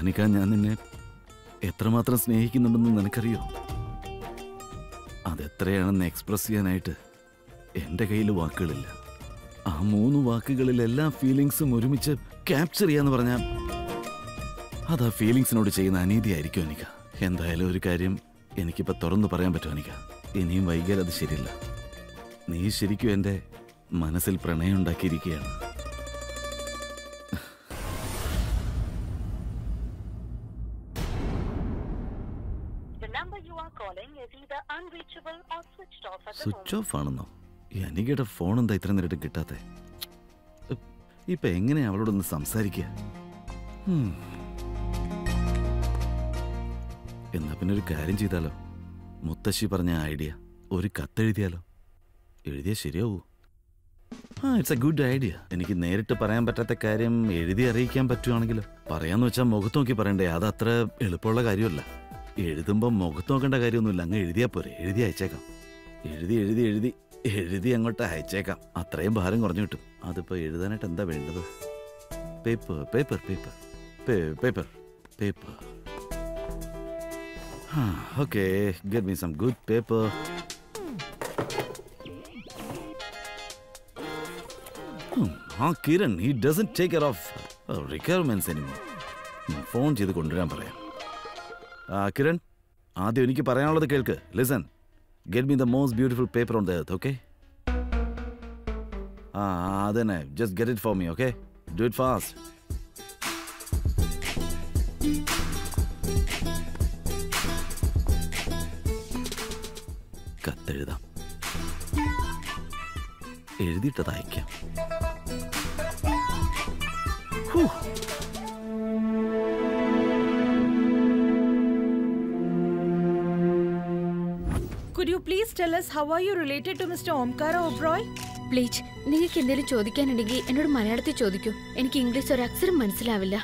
അനിക ഞാൻ നിന്നെ എത്രമാത്രം സ്നേഹിക്കുന്നുണ്ടെന്ന് നിനക്കറിയോ അതെത്രയാണെന്ന് എക്സ്പ്രസ് ചെയ്യാനായിട്ട് എൻ്റെ കയ്യിൽ വാക്കുകളില്ല ആ മൂന്ന് വാക്കുകളിൽ എല്ലാ ഫീലിങ്സും ഒരുമിച്ച് ക്യാപ്ചർ ചെയ്യാന്ന് പറഞ്ഞാൽ അത് ആ ഫീലിങ്സിനോട് ചെയ്യുന്ന അനീതിയായിരിക്കും അനിക എന്തായാലും ഒരു കാര്യം എനിക്കിപ്പോൾ തുറന്നു പറയാൻ പറ്റും അനിക ഇനിയും വൈകിയാൽ അത് ശരിയല്ല നീ ശരിക്കും എൻ്റെ മനസ്സിൽ പ്രണയം ഉണ്ടാക്കിയിരിക്കുകയാണ് The number you are calling is either unreachable or switched off at the moment. Switch off ആണെന്നോ ഈ അനികയുടെ ഫോൺ എന്താ ഇത്ര നേരിട്ട് കിട്ടാത്തെ ഇപ്പൊ എങ്ങനെയാ അവളോടൊന്ന് സംസാരിക്കുക ഹും. എന്നാ പിന്നെ ഒരു കാര്യം ചെയ്താലോ മുത്തശ്ശി പറഞ്ഞ ഐഡിയ ഒരു കത്തെഴുതിയാലോ എഴുതിയാൽ ശരിയാവൂ ആ ഇറ്റ്സ് എ ഗുഡ് ഐഡിയ എനിക്ക് നേരിട്ട് പറയാൻ പറ്റാത്ത കാര്യം എഴുതി അറിയിക്കാൻ പറ്റുവാണെങ്കിലോ പറയാന്ന് വെച്ചാൽ മുഖത്ത് നോക്കി പറയണ്ടേ അത് അത്ര എളുപ്പമുള്ള കാര്യമല്ല എഴുതുമ്പോൾ മുഖത്ത് നോക്കേണ്ട കാര്യമൊന്നുമില്ല അങ്ങ് എഴുതിയാൽ പോരെ എഴുതി അയച്ചേക്കാം എഴുതി എഴുതി എഴുതി എഴുതി അങ്ങോട്ട് അയച്ചേക്കാം അത്രയും ഭാരം കുറഞ്ഞു കിട്ടും അതിപ്പോ എഴുതാനായിട്ട് എന്താ വേണ്ടത് paper paper paper paper paper okay get me some good paper ആ Kiran he doesn't take care of requirements എനിമോ ഫോൺ ചെയ്ത് കൊണ്ടുവരാൻ പറയാം ആ കിരൺ ആദ്യം എനിക്ക് പറയാനുള്ളത് കേൾക്ക് listen get me the most beautiful paper on the earth okay ആ അതന്നെ just get it for me okay do it fast കത്തെഴുതാം എഴുതിയിട്ടത് അയക്കാം ഹൂ. Could you please tell us how are you related to Mr. Omkara Oberoi? Please നിങ്ങൾക്ക് എന്തെങ്കിലും ചോദിക്കാനുണ്ടെങ്കിൽ എന്നോട് മലയാളത്തിൽ ചോദിക്കൂ എനിക്ക് ഇംഗ്ലീഷ് ഒരു അക്ഷരം മനസ്സിലാവില്ല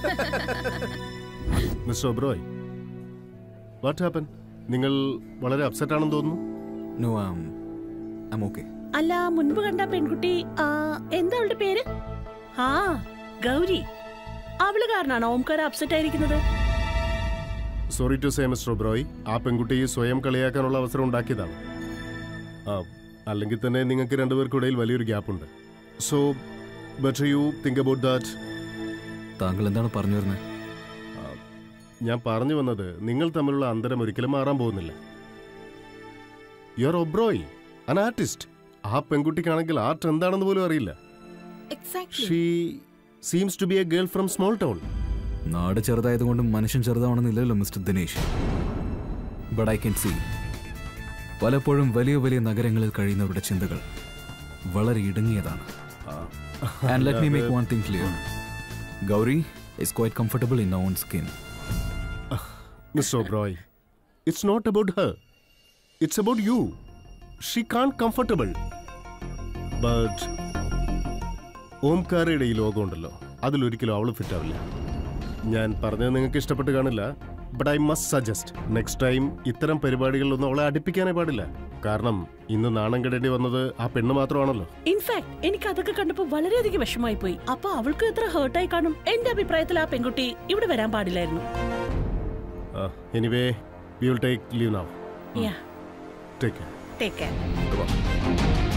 മിസ്റ്റർ ഒബ്രോയ് വാട്ട് ഹാപ്പൻ നിങ്ങൾ വളരെ അപ്സെറ്റ് ആണെന്ന് തോന്നുന്നു നോ ആം ഐം ഓക്കെ അല്ല മുൻപ് കണ്ട പെൺകുട്ടി ആ, എന്താ അവളുടെ പേര് ആ ഗൗരി അവള് കാരണാണോ ഓംകാര അപ്സെറ്റ് ആയിരിക്കുന്നത് sorry to say mister Oberoi ആ പെൺകുട്ടി സ്വയം കളിയാക്കാനുള്ള അവസരം ഉണ്ടാക്കിയതാണ് ആ അല്ലെങ്കിൽ തന്നെ നിങ്ങൾക്ക് രണ്ടുപേർക്കിടയിൽ വലിയൊരു ഗ്യാപ്പ് ഉണ്ട് so better you think about that താങ്കൾ എന്താണ് പറഞ്ഞു വരുന്നത് ഞാൻ പറഞ്ഞു വന്നത് നിങ്ങൾ തമ്മിലുള്ള അന്തരം ഒരിക്കലും മാറാൻ പോകുന്നില്ല യു ആർ ഒബ്രോയ് അൻ ആർട്ടിസ്റ്റ് ആ പെൺകുട്ടിക്കാണെങ്കിൽ ആർട്ട് എന്താണെന്ന് പോലും അറിയില്ല exactly she seems to be a girl from small town നാട് ചെറുതായതുകൊണ്ട് മനുഷ്യൻ ചെറുതാവണമെന്നില്ലല്ലോ mister Dinesh but I can see പലപ്പോഴും വലിയ വലിയ നഗരങ്ങളിൽ കഴിയുന്നവരുടെ ചിന്തകൾ വളരെ ഇടുങ്ങിയതാണ് and let me make one thing clear Gauri is quite comfortable in own skin Miss O'Broy, it's not about her. It's about you. She can't comfortable. But ഓംകാരയുടെ ഈ ലോകമുണ്ടല്ലോ അതിലൊരിക്കലും അവള് ഫിറ്റ് ആവില്ല ഞാൻ പറഞ്ഞത് നിങ്ങൾക്ക് ഇഷ്ടപ്പെട്ട് കാണില്ല but I must suggest next time ഇത്തരം പരിപാടികളിലൊന്നും അവളെ അടുപ്പിക്കാനേ പാടില്ല കാരണം ഇന്ന് നാണം കെടേണ്ടി വന്നത് ആ പെണ്ണ് മാത്രമാണല്ലോ ഇൻഫാക്ട് എനിക്ക് അതൊക്കെ കണ്ടപ്പോ വളരെയധികം വിഷമായി പോയി അപ്പൊ അവൾക്ക് എത്ര ഹേർട്ടായി കാണും എന്റെ അഭിപ്രായത്തിൽ ആ പെൺകുട്ടി ഇവിടെ വരാൻ പാടില്ലായിരുന്നു anyway we will take leave now yeah take take care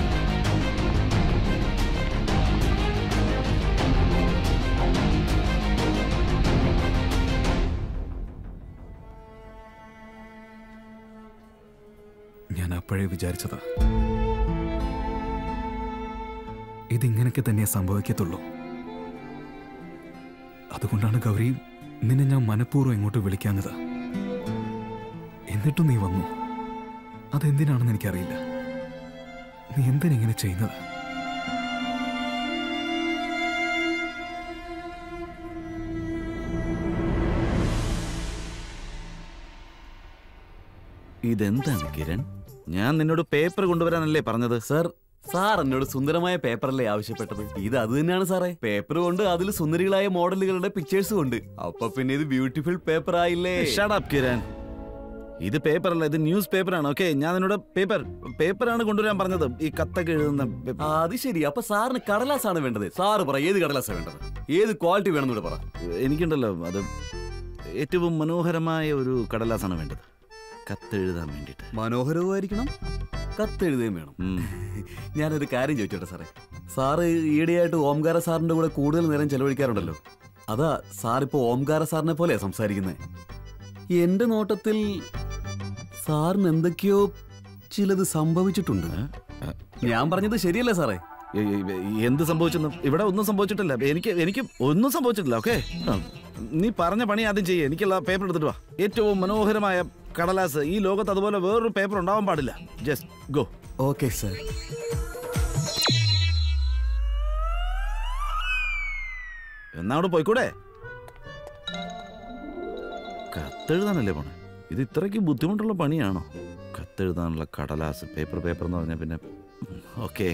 ഞാൻ അപ്പോഴേ വിചാരിച്ചത് ഇതിങ്ങനൊക്കെ തന്നെ സംഭവിക്കത്തുള്ളൂ അതുകൊണ്ടാണ് ഗൗരി നിന്നെ ഞാൻ മനഃപൂർവ്വം ഇങ്ങോട്ട് വിളിക്കാഞ്ഞത് എന്നിട്ടും നീ വന്നു അതെന്തിനാണെന്ന് എനിക്കറിയില്ല നീ എന്തിനെങ്ങനെ ചെയ്യുന്നത് ഇതെന്താണ് കിരൺ ഞാൻ നിന്നോട് പേപ്പർ കൊണ്ടുവരാനല്ലേ പറഞ്ഞത് സർ സാർ എന്നോട് സുന്ദരമായ പേപ്പറല്ലേ ആവശ്യപ്പെട്ടത് ഇത് അത് തന്നെയാണ് സാറേ പേപ്പർ കൊണ്ട് അതിൽ സുന്ദരികളായ മോഡലുകളുടെ പിക്ചേഴ്സ് ഉണ്ട് അപ്പൊ പിന്നെ ഇത് ബ്യൂട്ടിഫുൾ പേപ്പർ ആയില്ലേ Shut up, കിരൺ ഇത് പേപ്പറല്ല ഇത് ന്യൂസ് പേപ്പറാണ് ഓക്കെ ഞാൻ നിന്നോട് പേപ്പർ പേപ്പറാണ് കൊണ്ടുവരാൻ പറഞ്ഞത് ഈ കത്തൊക്കെ എഴുതുന്ന ആ, അത് ശരി അപ്പൊ സാറിന് കടലാസാണ് വേണ്ടത് സാറ് പറ ഏത് കടലാസാണ് വേണ്ടത് ഏത് ക്വാളിറ്റി വേണമെന്നൂടെ പറ എനിക്കുണ്ടല്ലോ അത് ഏറ്റവും മനോഹരമായ ഒരു കടലാസാണ് വേണ്ടത് കത്തെഴുതാൻ വേണ്ടിയിട്ട് മനോഹരവുമായിരിക്കണം കത്തെഴുതുകയും വേണം ഉം. ഞാനൊരു കാര്യം ചോദിച്ചോട്ടെ സാറേ സാറ് ഈയിടെയായിട്ട് ഓംകാര സാറിന്റെ കൂടെ കൂടുതൽ നേരം ചെലവഴിക്കാറുണ്ടല്ലോ അതാ സാറിപ്പോ ഓംകാര സാറിനെ പോലെയാ സംസാരിക്കുന്നത് എന്റെ നോട്ടത്തിൽ സാറിന് എന്തൊക്കെയോ ചിലത് സംഭവിച്ചിട്ടുണ്ട് ഞാൻ പറഞ്ഞത് ശരിയല്ലേ സാറേ എ- എ- എന്ത് സംഭവിച്ചെന്ന് ഇവിടെ ഒന്നും സംഭവിച്ചിട്ടില്ല എനിക്ക് എനിക്ക് ഒന്നും സംഭവിച്ചിട്ടില്ല ഓക്കെ നീ പറഞ്ഞ പണി ആദ്യം ചെയ്യേ എനിക്കുള്ള പേപ്പർ എടുത്തിട്ട് വാ ഏറ്റവും മനോഹരമായ കടലാസ് ഈ ലോകത്ത് അതുപോലെ വേറൊരു പേപ്പർ ഉണ്ടാവാൻ പാടില്ല ജസ്റ്റ് ഗോ ഓക്കെ സാർ എന്നാ അവിടെ പോയിക്കൂടെ കത്തെഴുതാനല്ലേ പോണേ ഇത് ഇത്രയ്ക്ക് ബുദ്ധിമുട്ടുള്ള പണിയാണോ കത്തെഴുതാനുള്ള കടലാസ് പേപ്പർ പേപ്പർ എന്ന് പറഞ്ഞാൽ പിന്നെ ഓക്കെ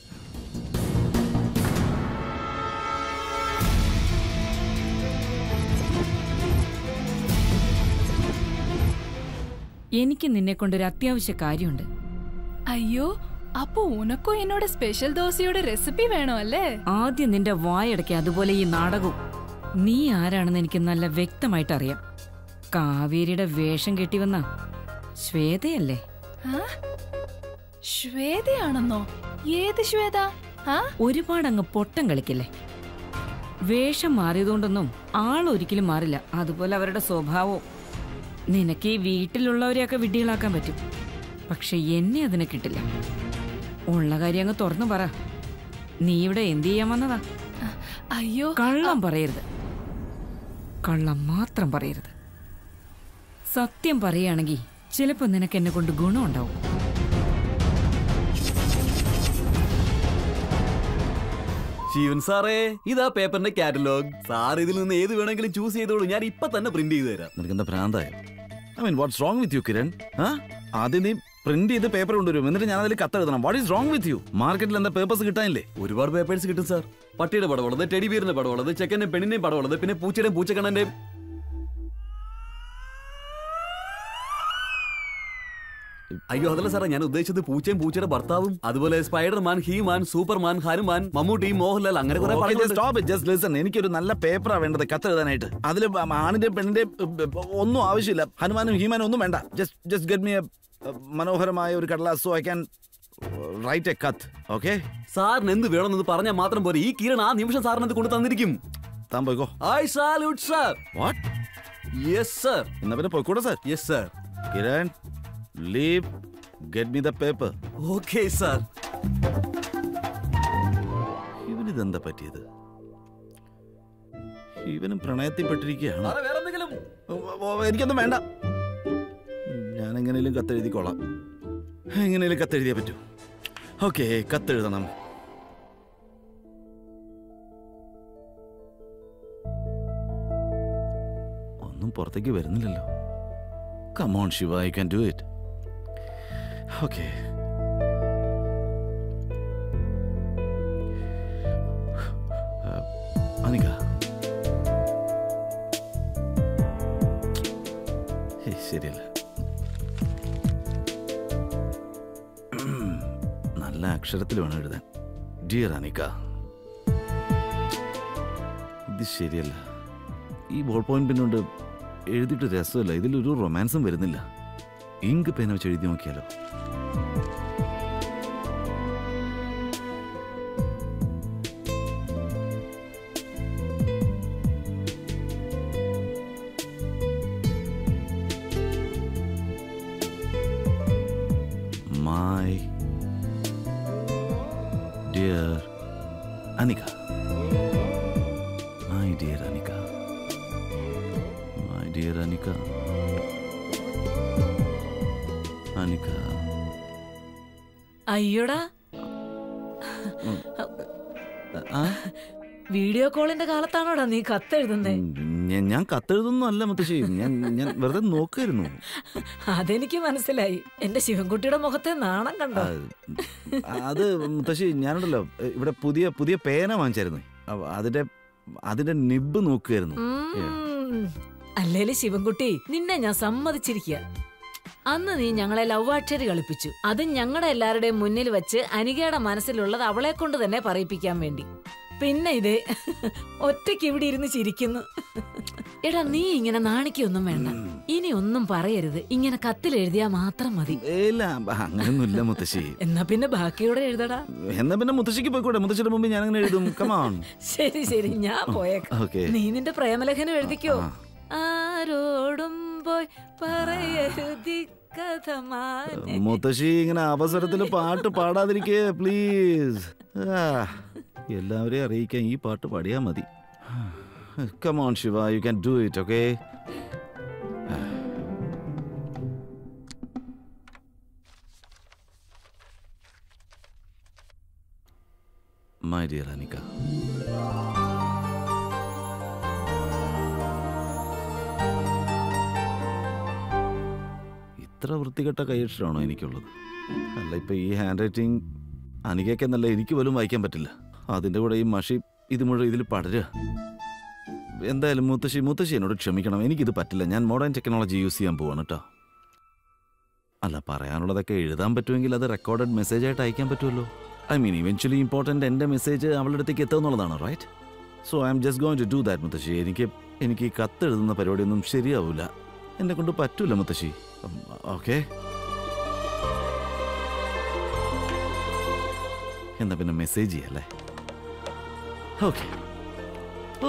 എനിക്ക് നിന്നെ കൊണ്ടൊരു അത്യാവശ്യ കാര്യമുണ്ട് അയ്യോ അപ്പൊ ഉനക്കും എന്നോട് സ്പെഷ്യൽ ദോശയുടെ റെസിപ്പി വേണോ അല്ലേ ആദ്യം നിന്റെ വായടയ്ക്ക് അതുപോലെ ഈ നാടകവും നീ ആരാണെന്ന് എനിക്ക് നല്ല വ്യക്തമായിട്ട് അറിയാം കാവേരിയുടെ വേഷം കെട്ടി വന്ന ശ്വേതയല്ലേ ആ? ശ്വേതയാണെന്നോ ഏത് ശ്വേത ആ ഒരുപാട് അങ്ങ് പൊട്ടം കളിക്കില്ലേ വേഷം മാറിയതുകൊണ്ടൊന്നും ആളൊരിക്കലും മാറില്ല അതുപോലെ അവരുടെ സ്വഭാവവും നിനക്ക് ഈ വീട്ടിലുള്ളവരെയൊക്കെ വിഡ്ഢികളാക്കാൻ പറ്റും പക്ഷെ എന്നെ അതിനെ കിട്ടില്ല ഉള്ള കാര്യം അങ്ങ് തുറന്നു പറ നീ ഇവിടെ എന്ത് ചെയ്യാൻ വന്നതാ അയ്യോ കള്ളം പറയരുത് കള്ളം മാത്രം പറയരുത് സത്യം പറയുകയാണെങ്കിൽ ചിലപ്പോൾ നിനക്ക് എന്നെ കൊണ്ട് ഗുണമുണ്ടാവും ശിവൻ സാറേ ഇതാ പേപ്പറിന്റെ കാറ്റലോഗ് സാർ ഇതിൽ നിന്ന് ഏത് വേണമെങ്കിലും ചൂസ് ചെയ്തോളൂ ഞാൻ ഇപ്പൊ തന്നെ പ്രിന്റ് ചെയ്ത് തരാം നിനക്ക് എന്താ ഭ്രാന്തായ I mean what's wrong with you Kiran ആ ആദ്യം നീ പ്രിന്റ് ചെയ്ത് പേപ്പർ കൊണ്ടുവരും എന്നിട്ട് ഞാൻ അതിൽ കത്തെഴുതണം what is wrong with you മാർക്കറ്റിൽ എന്താ പേപ്പേഴ്സ് കിട്ടാനില്ലേ ഒരുപാട് പേപ്പേഴ്സ് കിട്ടും സാർ പട്ടിയുടെ പടമുള്ളത് ടെഡി ബിയറിന്റെ പടമുള്ളത് ചെക്കന്റെയും പെണ്ണിന്റെയും പടമുള്ളത് പിന്നെ പൂച്ചയുടെയും പൂച്ചക്കണ്ണന്റെയും അയ്യോ അതല്ല സാറേ ഞാൻ ഉദ്ദേശിച്ചത് പൂച്ചയും പൂച്ചയുടെ ഭർത്താവും അതുപോലെ Spiderman He Man Superman Hanuman Mammootty Mohanlal അങ്ങനെ കുറെ പടങ്ങളുണ്ട്. സ്റ്റോപ്പ് ജസ്റ്റ് ലിസൺ എനിക്കൊരു നല്ല പേപ്പറാ വേണ്ടത് കത്തെഴുതാനായിട്ട് അതിൽ ആണിന്റെ പെണ്ണിന്റെ ഒന്നും ആവശ്യമില്ല ഹനുമാനും ഹീമാനും ഒന്നും വേണ്ട ജസ്റ്റ് ജസ്റ്റ് ഗെറ്റ് മീ മനോഹരമായ ഒരു കടലാസ് so I can write a കത്ത് ഓക്കെ സാറിന് എന്ത് വേണമെന്ന് പറഞ്ഞാൽ മാത്രം പോരെ ഈ കിരൺ ആ നിമിഷം സാറിന് അത് കൊണ്ടു തന്നിരിക്കും താൻ പോയിക്കോ I salute sir what yes sir എന്നാ പിന്നെ പോയിക്കൂടെ sir yes sir Kiran leave get me the paper okay sir ഇവനിതെന്താ പറ്റിയത് ഇവനും പ്രണയത്തിൽപ്പെട്ടിരിക്കുകയാണ് സാറേ വേറെ എന്തെങ്കിലും ഓ, ഓ, എനിക്കൊന്നും വേണ്ട ഞാൻ എങ്ങനെയും കത്തെഴുതിക്കോളാം എങ്ങനെയും കത്തെഴുതിയേ പറ്റൂ ഓക്കെ കത്തെഴുതണം ഒന്നും പുറത്തേക്ക് വരുന്നില്ലല്ലോ come on Shiva I can do it okay Anika hey, ശരിയല്ല നല്ല അക്ഷരത്തിൽ വേണം എഴുതാൻ ഡിയർ അനിക ഇത് ശരിയല്ല ഈ ബോൾ പോയിന്റ് പിന്നുകൊണ്ട് എഴുതിയിട്ട് രസമല്ല ഇതിലൊരു റൊമാൻസും വരുന്നില്ല ഇങ്ക് പേന വെച്ച് എഴുതി നോക്കിയാലോ My dear Anika. My dear Anika. My dear Anika. Anika. അയ്യോടാ ആ വീഡിയോ കോളിന്റെ കാലത്താണോടാ നീ കത്തെഴുതുന്നേ ഞാൻ- ഞാൻ കത്തെഴുതൊന്നും അല്ല മുത്തശ്ശി ഞാൻ ഞാൻ വെറുതെ നോക്കായിരുന്നു അതെനിക്ക് മനസ്സിലായി എന്റെ ശിവൻകുട്ടിയുടെ മുഖത്തെ നാണം കണ്ടോ അത് മുത്തശ്ശി ഞാനുണ്ടല്ലോ ഇവിടെ പുതിയ പുതിയ പേന വാങ്ങിച്ചായിരുന്നു അപ്പൊ അതിന്റെ അതിന്റെ നിബ് നോക്കുമായിരുന്നു ഉം. അല്ലേലും ശിവൻകുട്ടി നിന്നെ ഞാൻ സമ്മതിച്ചിരിക്കുക അന്ന് നീ ഞങ്ങളെ ലവ്വാക്ഷരി കളിപ്പിച്ചു അതും ഞങ്ങളുടെ എല്ലാവരുടെയും മുന്നിൽ വെച്ച് അനികയുടെ മനസ്സിലുള്ളത് അവളെ കൊണ്ട് തന്നെ പറയിപ്പിക്കാൻ വേണ്ടി പിന്നെ ഇത് ഒറ്റയ്ക്ക് ഇവിടെ ഇരുന്ന് ചിരിക്കുന്നു എടാ നീ ഇങ്ങനെ നാണിക്കൊന്നും വേണ്ട ഇനി ഒന്നും പറയരുത് ഇങ്ങനെ കത്തിൽ എഴുതിയാ മാത്രം മതി ഇല്ല അങ്ങനെയൊന്നുമില്ല മുത്തശ്ശി എന്നാ പിന്നെ ബാക്കിയോടെ എഴുതടാ എന്നാ പിന്നെ മുത്തശ്ശിക്ക് പോയിക്കോട്ടെ മുത്തശ്ശിയുടെ മുമ്പ് ഞാൻ അങ്ങനെ എഴുതും കമാൺ ശരി ശരി ഞാൻ പോയേക്കാം ഓക്കെ നീ നിന്റെ പ്രേമലേഖനം എഴുതിക്കോ ആരോടും പോയി പറയരുതി കഥ മാനെ. മുത്തശ്ശി ഇങ്ങനെ അവസരത്തിൽ പാട്ട് പാടാതിരിക്കേ പ്ലീസ് എല്ലാവരെയും അറിയിക്കാൻ ഈ പാട്ട് പാടിയാ മതി come on Shiva you can do it okay my dear Anika ഇത്ര വൃത്തികെട്ട കൈയക്ഷരമാണോ എനിക്കുള്ളത് അല്ല ഇപ്പൊ ഈ ഹാൻഡ് റൈറ്റിംഗ് അനികയ്ക്ക് എന്നല്ല എനിക്ക് പോലും വായിക്കാൻ പറ്റില്ല അതിൻ്റെ കൂടെ ഈ മഷി ഇത് മുഴുവൻ ഇതിൽ പടരുക എന്തായാലും മുത്തശ്ശി മുത്തശ്ശി എന്നോട് ക്ഷമിക്കണം എനിക്കിത് പറ്റില്ല ഞാൻ മോഡേൺ ടെക്നോളജി യൂസ് ചെയ്യാൻ പോവാണ് കേട്ടോ അല്ല പറയാനുള്ളതൊക്കെ എഴുതാൻ പറ്റുമെങ്കിൽ അത് റെക്കോർഡഡ് മെസ്സേജ് ആയിട്ട് അയക്കാൻ പറ്റുമല്ലോ ഐ മീൻ ഇവൻച്വലി ഇമ്പോർട്ടൻ്റ് എൻ്റെ മെസ്സേജ് അവളുടെ അടുത്തേക്ക് എത്തുമെന്നുള്ളതാണ് right so I am just going to do that മുത്തശ്ശി എനിക്ക് എനിക്ക് ഈ കത്ത് എഴുതുന്ന പരിപാടിയൊന്നും ശരിയാവില്ല എന്നെ കൊണ്ട് പറ്റൂല മുത്തശ്ശി ഓക്കെ എന്നാ പിന്നെ മെസ്സേജ് ചെയ്യല്ലേ ഓക്കെ ഓ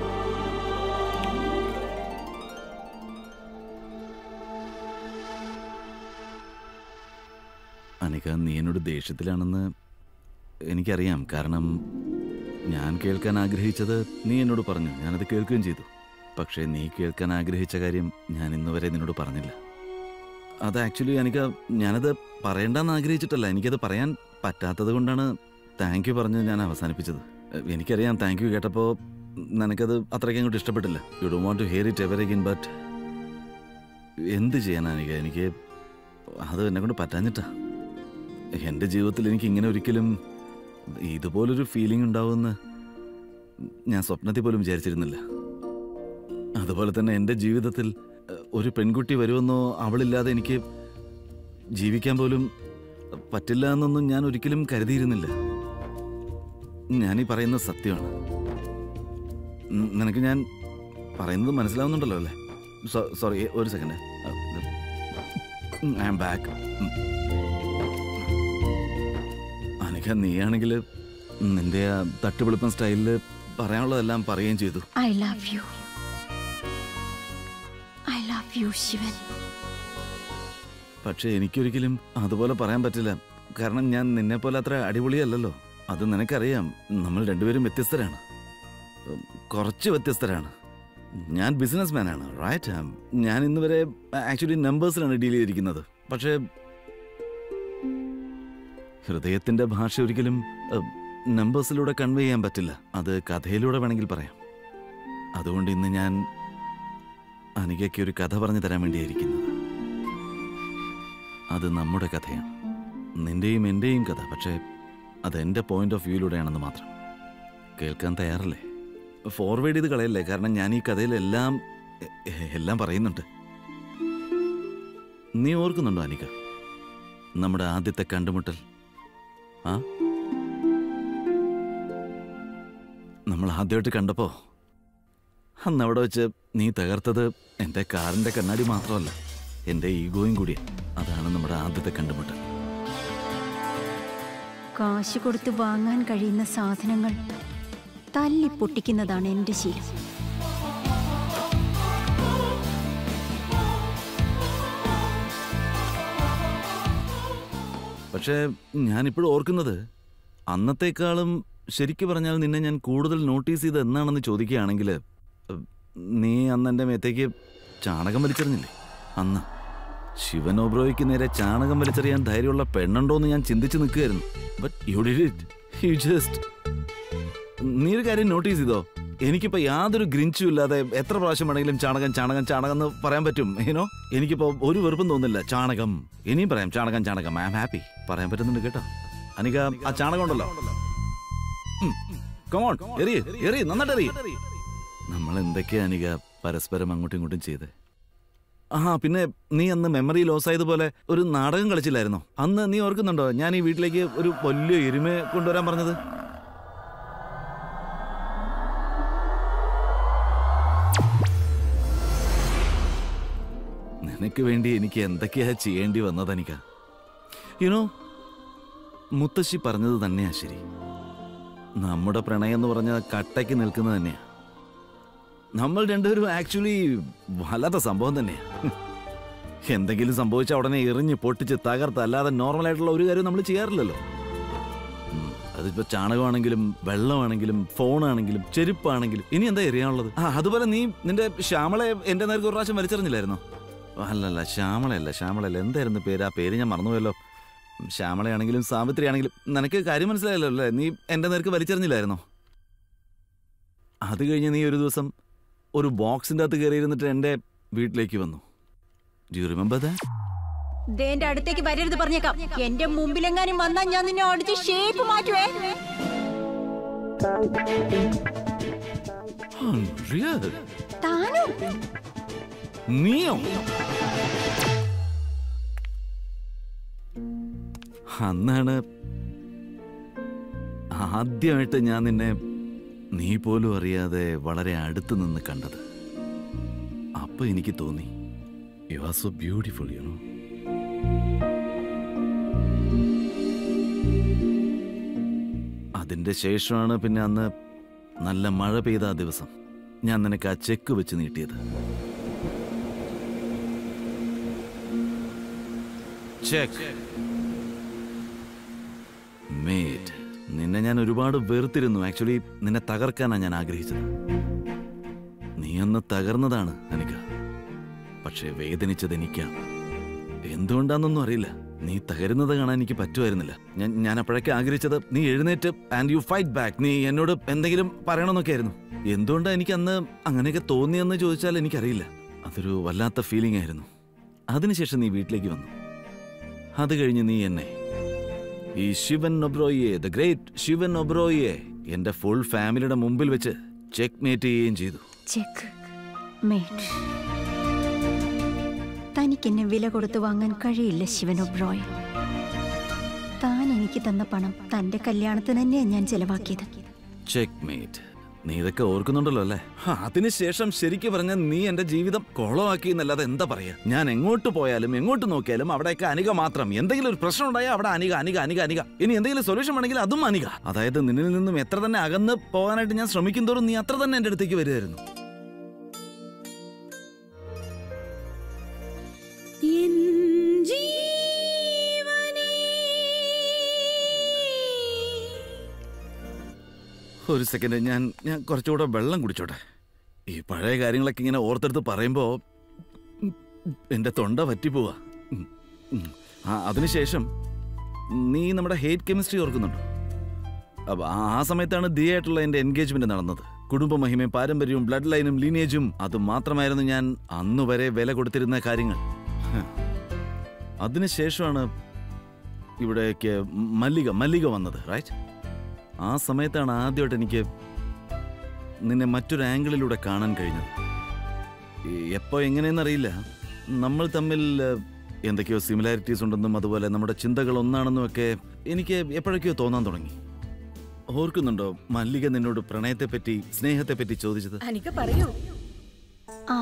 അനിക നീ എന്നോട് ദേഷ്യത്തിലാണെന്ന് എനിക്കറിയാം കാരണം ഞാൻ കേൾക്കാൻ ആഗ്രഹിച്ചത് നീ എന്നോട് പറഞ്ഞു ഞാനത് കേൾക്കുകയും ചെയ്തു പക്ഷേ നീ കേൾക്കാൻ ആഗ്രഹിച്ച കാര്യം ഞാൻ ഇന്ന് വരെ നിന്നോട് പറഞ്ഞില്ല അത് ആക്ച്വലി എനിക്ക് ഞാനത് പറയണ്ടെന്ന് ആഗ്രഹിച്ചിട്ടല്ല എനിക്കത് പറയാൻ പറ്റാത്തത് കൊണ്ടാണ് താങ്ക് യു പറഞ്ഞ് ഞാൻ അവസാനിപ്പിച്ചത് എഹ്, എനിക്കറിയാം താങ്ക് യു കേട്ടപ്പോൾ നിനക്കത് അത്രയ്ക്ക് അങ്ങോട്ട് ഇഷ്ടപ്പെട്ടില്ല യു ഡോ want to hear it ever again but എന്ത് ചെയ്യാനാനിക എനിക്ക് അത് എന്നെ കൊണ്ട് പറ്റാഞ്ഞിട്ടാ എൻ്റെ ജീവിതത്തിൽ എനിക്ക് ഇങ്ങനെ ഒരിക്കലും ഇതുപോലൊരു ഫീലിംഗ് ഉണ്ടാവുമെന്ന് ഞാൻ സ്വപ്നത്തിൽ പോലും വിചാരിച്ചിരുന്നില്ല അതുപോലെ തന്നെ എൻ്റെ ജീവിതത്തിൽ എഹ്, ഒരു പെൺകുട്ടി വരുമെന്നോ അവളില്ലാതെ എനിക്ക് ജീവിക്കാൻ പോലും പറ്റില്ല എന്നൊന്നും ഞാൻ ഒരിക്കലും കരുതിയിരുന്നില്ല ഞാനീ പറയുന്നത് സത്യമാണ് ഉം, നിനക്ക് ഞാൻ പറയുന്നത് മനസ്സിലാവുന്നുണ്ടല്ലോ അല്ലേ സോറി ഒരു second I am back Anika നീയാണെങ്കിൽ നിന്റെ ആ തട്ടുപൊളിപ്പൻ സ്റ്റൈലിൽ പറയാനുള്ളതെല്ലാം പറയുകയും ചെയ്തു I love you. I love you, Shivan പക്ഷെ എനിക്കൊരിക്കലും അതുപോലെ പറയാൻ പറ്റില്ല കാരണം ഞാൻ നിന്നെ പോലെ അത്ര അടിപൊളിയല്ലല്ലോ അത് നിനക്കറിയാം നമ്മൾ രണ്ടുപേരും വ്യത്യസ്തരാണ് ഉം, കുറച്ച് വ്യത്യസ്തരാണ് ഞാൻ ബിസിനസ് മാനാണ് റൈറ്റ് ഞാൻ ഇന്ന് വരെ ആക്ച്വലി നമ്പേഴ്സിലാണ് ഡീൽ ചെയ്തിരിക്കുന്നത് പക്ഷേ ഹൃദയത്തിന്റെ ഭാഷ ഒരിക്കലും നമ്പേഴ്സിലൂടെ കൺവേ ചെയ്യാൻ പറ്റില്ല അത് കഥയിലൂടെ വേണമെങ്കിൽ പറയാം അതുകൊണ്ട് ഇന്ന് ഞാൻ അനികയ്ക്ക് ഒരു കഥ പറഞ്ഞു തരാൻ വേണ്ടിയായിരിക്കുന്നത് അത് നമ്മുടെ കഥയാണ് നിന്റെയും എൻ്റെയും കഥ പക്ഷേ അത് എൻ്റെ പോയിന്റ് ഓഫ് വ്യൂയിലൂടെയാണെന്ന് മാത്രം കേൾക്കാൻ തയ്യാറല്ലേ ഫോർവേഡ് ചെയ്ത് കളയല്ലേ കാരണം ഞാൻ ഈ കഥയിലെല്ലാം എ- എ- എല്ലാം പറയുന്നുണ്ട് നീ ഓർക്കുന്നുണ്ടോ അനിക നമ്മുടെ ആദ്യത്തെ കണ്ടുമുട്ടൽ ആ നമ്മൾ ആദ്യമായിട്ട് കണ്ടപ്പോ അന്ന് അവിടെ വെച്ച് നീ തകർത്തത് എൻ്റെ കാറിൻ്റെ കണ്ണാടി മാത്രമല്ല എൻ്റെ ഈഗോയും കൂടിയാണ് അതാണ് നമ്മുടെ ആദ്യത്തെ കണ്ടുമുട്ടൽ കാശ് കൊടുത്ത് വാങ്ങാൻ കഴിയുന്ന സാധനങ്ങൾ തല്ലി പൊട്ടിക്കുന്നതാണ് എൻ്റെ ശീലം പക്ഷേ ഞാനിപ്പോഴും ഓർക്കുന്നത് അന്നത്തേക്കാളും ശരിക്കു പറഞ്ഞാൽ നിന്നെ ഞാൻ കൂടുതൽ നോട്ടീസ് ചെയ്ത് എന്നാണെന്ന് ചോദിക്കുകയാണെങ്കിൽ ഉം, നീ അന്ന് എൻ്റെ മേത്തേക്ക് ചാണകം വലിച്ചെറിഞ്ഞില്ലേ അന്ന് ശിവൻ ഓബ്രോയ്ക്ക് നേരെ ചാണകം വലിച്ചെറിയാൻ ധൈര്യമുള്ള പെണ്ണുണ്ടോ എന്ന് ഞാൻ ചിന്തിച്ച് നിൽക്കുകയായിരുന്നു but you did it you just നീ ഒരു കാര്യം നോട്ടീസ് ചെയ്തോ എനിക്കിപ്പോ യാതൊരു ഗ്രിഞ്ചും ഇല്ലാതെ എത്ര പ്രാവശ്യം വേണമെങ്കിലും ചാണകം ചാണകം ചാണകം എന്ന് പറയാൻ പറ്റും ഏനോ എനിക്കിപ്പോ ഒരു വെറുപ്പും തോന്നില്ല ചാണകം ഇനിയും പറയാം ചാണകം ചാണകം ഐ ആം ഹാപ്പി പറയാൻ പറ്റുന്നുണ്ട് കേട്ടോ അനിക ആ ചാണകം ഉണ്ടല്ലോ കമോൺ എറിയ എറിയ നന്നായിട്ട് എറിയ നമ്മൾ എന്തൊക്കെയാ അനിക പരസ്പരം അങ്ങോട്ടും ഇങ്ങോട്ടും ചെയ്ത് ആ പിന്നെ നീ അന്ന് മെമ്മറി ലോസ് ആയതുപോലെ ഒരു നാടകം കളിച്ചില്ലായിരുന്നോ അന്ന് നീ ഓർക്കുന്നുണ്ടോ ഞാൻ ഈ വീട്ടിലേക്ക് ഒരു വലിയ എരുമയെ കൊണ്ടുവരാൻ പറഞ്ഞത് നിനക്ക് വേണ്ടി എനിക്ക് എന്തൊക്കെയാ ചെയ്യേണ്ടി വന്നത് അനിക യുനോ മുത്തശ്ശി പറഞ്ഞത് തന്നെയാ ശരി നമ്മുടെ പ്രണയം എന്ന് പറഞ്ഞ കട്ടയ്ക്ക് നിൽക്കുന്നത് തന്നെയാ നമ്മൾ രണ്ടുപേരും ആക്ച്വലി വല്ലാത്ത സംഭവം തന്നെയാ എന്തെങ്കിലും സംഭവിച്ച ഉടനെ എറിഞ്ഞ് പൊട്ടിച്ച് തകർത്ത് അല്ലാതെ നോർമൽ ആയിട്ടുള്ള ഒരു കാര്യം നമ്മൾ ചെയ്യാറില്ലല്ലോ ഉം, അതിപ്പോ ചാണകമാണെങ്കിലും വെള്ളമാണെങ്കിലും ഫോണാണെങ്കിലും ചെരുപ്പാണെങ്കിലും ഇനി എന്താ എറിയാനുള്ളത് ആ അതുപോലെ നീ നിന്റെ ശ്യാമളെ എന്റെ നേർക്ക് ഒരു പ്രാവശ്യം വലിച്ചെറിഞ്ഞില്ലായിരുന്നോ അല്ലല്ല ശ്യാമളയല്ല ശ്യാമളയല്ല എന്തായിരുന്നു പേര് ആ പേര് ഞാൻ മറന്നുപോയല്ലോ ഉം, ശ്യാമളയാണെങ്കിലും സാവിത്രി ആണെങ്കിലും നിനക്ക് കാര്യം മനസ്സിലായല്ലോ അല്ലേ നീ എന്റെ നേർക്ക് വലിച്ചെറിഞ്ഞില്ലായിരുന്നോ അത് കഴിഞ്ഞ് നീ ഒരു ദിവസം ഒരു ബോക്സിന്റെ അകത്ത് കയറിയിരുന്നിട്ട് എന്റെ വീട്ടിലേക്ക് വന്നു ഡു യു റിമെമ്പർ ദാറ്റ് ദേന്റെ അടുത്തേക്ക് വരരുത് പറഞ്ഞേക്കാം എന്റെ മുമ്പിലെങ്ങാനും വന്നാൽ ഞാൻ നിന്നെ അടിച്ച് ഷേപ്പ് മാറ്റുവേ റിയൽ താനും നീയോ അന്നാണ് ആദ്യമായിട്ട് ഞാൻ നിന്നെ നീ പോലും അറിയാതെ വളരെ അടുത്ത് നിന്ന് കണ്ടത് അപ്പൊ എനിക്ക് തോന്നി you are so beautiful you know അതിന്റെ ശേഷമാണ് പിന്നെ അന്ന് നല്ല മഴ പെയ്ത ആ ദിവസം ഞാൻ നിനക്ക് ആ ചെക്ക് വെച്ച് നീട്ടിയത് ചെക്ക് മേറ്റ് നിന്നെ ഞാൻ ഒരുപാട് വെറുത്തിരുന്നു ആക്ച്വലി നിന്നെ തകർക്കാനാണ് ഞാൻ ആഗ്രഹിച്ചത് നീ ഒന്ന് തകർന്നതാണ് അനിക പക്ഷേ വേദനിച്ചത് എനിക്കാണ് എന്തുകൊണ്ടാണെന്നൊന്നും അറിയില്ല നീ തകരുന്നത് കാണാൻ എനിക്ക് പറ്റുമായിരുന്നില്ല ഞാൻ ഞാൻ അപ്പോഴൊക്കെ ആഗ്രഹിച്ചത് നീ എഴുന്നേറ്റ് ആൻഡ് യു ഫൈറ്റ് ബാക്ക് നീ എന്നോട് എന്തെങ്കിലും പറയണമെന്നൊക്കെ ആയിരുന്നു എന്തുകൊണ്ടാണ് എനിക്ക് അന്ന് അങ്ങനെയൊക്കെ തോന്നിയെന്ന് ചോദിച്ചാൽ എനിക്കറിയില്ല അതൊരു വല്ലാത്ത ഫീലിംഗ് ആയിരുന്നു അതിനുശേഷം നീ വീട്ടിലേക്ക് വന്നു അത് കഴിഞ്ഞ് നീ എന്നെ ഈ ശിവൻ ഒബ്രോയെ ദ ഗ്രേറ്റ് ശിവൻ ഒബ്രോയെ എന്റെ ഫുൾ ഫാമിലിയുടെ മുമ്പിൽ വെച്ച് ചെക്ക് മേറ്റ് ചെയ്യുകയും ചെയ്തു ചെക്ക് മേറ്റ് തനിക്കെന്നെ വില കൊടുത്ത് വാങ്ങാൻ കഴിയില്ല ശിവനൊബ്രോയ് താൻ എനിക്ക് തന്ന പണം തന്റെ കല്യാണത്തിന് തന്നെയാണ് ഞാൻ ചെലവാക്കിയത് ചെക്ക് മേറ്റ് നീ ഇതൊക്കെ ഓർക്കുന്നുണ്ടല്ലോ അല്ലേ ഹാ, അതിനുശേഷം ശരിക്കും പറഞ്ഞ നീ എന്റെ ജീവിതം കൊളമാക്കി എന്നല്ലാതെ എന്താ പറയാ ഞാൻ എങ്ങോട്ട് പോയാലും എങ്ങോട്ട് നോക്കിയാലും അവിടെയൊക്കെ അനിക മാത്രം എന്തെങ്കിലും ഒരു പ്രശ്നം ഉണ്ടായാൽ അവിടെ അനിക അനിക അനിക അനിക ഇനി എന്തെങ്കിലും സൊല്യൂഷൻ വേണമെങ്കിൽ അതും അനിക അതായത് നിന്നിൽ നിന്നും എത്ര തന്നെ അകന്ന് പോകാനായിട്ട് ഞാൻ ശ്രമിക്കും തോറും നീ അത്ര തന്നെ എന്റെ അടുത്തേക്ക് വരികയായിരുന്നു ഒരു സെക്കൻഡ് ഞാൻ ഞാൻ കുറച്ചുകൂടെ വെള്ളം കുടിച്ചോട്ടെ ഈ പഴയ കാര്യങ്ങളൊക്കെ ഇങ്ങനെ ഓർത്തെടുത്ത് പറയുമ്പോൾ എൻ്റെ തൊണ്ട വറ്റിപ്പോവാ ഉം, ഉം. ആ അതിനുശേഷം നീ നമ്മുടെ ഹേറ്റ് കെമിസ്ട്രി ഓർക്കുന്നുണ്ടോ അപ്പൊ ആ ആ സമയത്താണ് ദിയായിട്ടുള്ള എൻ്റെ എൻഗേജ്മെന്റ് നടന്നത് കുടുംബ മഹിമയും പാരമ്പര്യവും ബ്ലഡ് ലൈനും ലീനേജും അത് മാത്രമായിരുന്നു ഞാൻ അന്ന് വരെ വില കൊടുത്തിരുന്ന കാര്യങ്ങൾ ഹ. അതിനുശേഷമാണ് ഇവിടേക്ക് മല്ലിക മല്ലിക വന്നത് റൈറ്റ് ആ സമയത്താണ് ആദ്യമായിട്ട് എനിക്ക് നിന്നെ മറ്റൊരു ആംഗിളിലൂടെ കാണാൻ കഴിഞ്ഞത് ഈ എപ്പോ എങ്ങനെയെന്നറിയില്ല നമ്മൾ തമ്മിൽ ഏഹ്, എന്തൊക്കെയോ സിമിലാരിറ്റീസ് ഉണ്ടെന്നും അതുപോലെ നമ്മുടെ ചിന്തകൾ ഒന്നാണെന്നും ഒക്കെ എനിക്ക് എപ്പോഴൊക്കെയോ തോന്നാൻ തുടങ്ങി ഓർക്കുന്നുണ്ടോ മല്ലിക നിന്നോട് പ്രണയത്തെപ്പറ്റി സ്നേഹത്തെപ്പറ്റി ചോദിച്ചത് അനിക പറയൂ ആ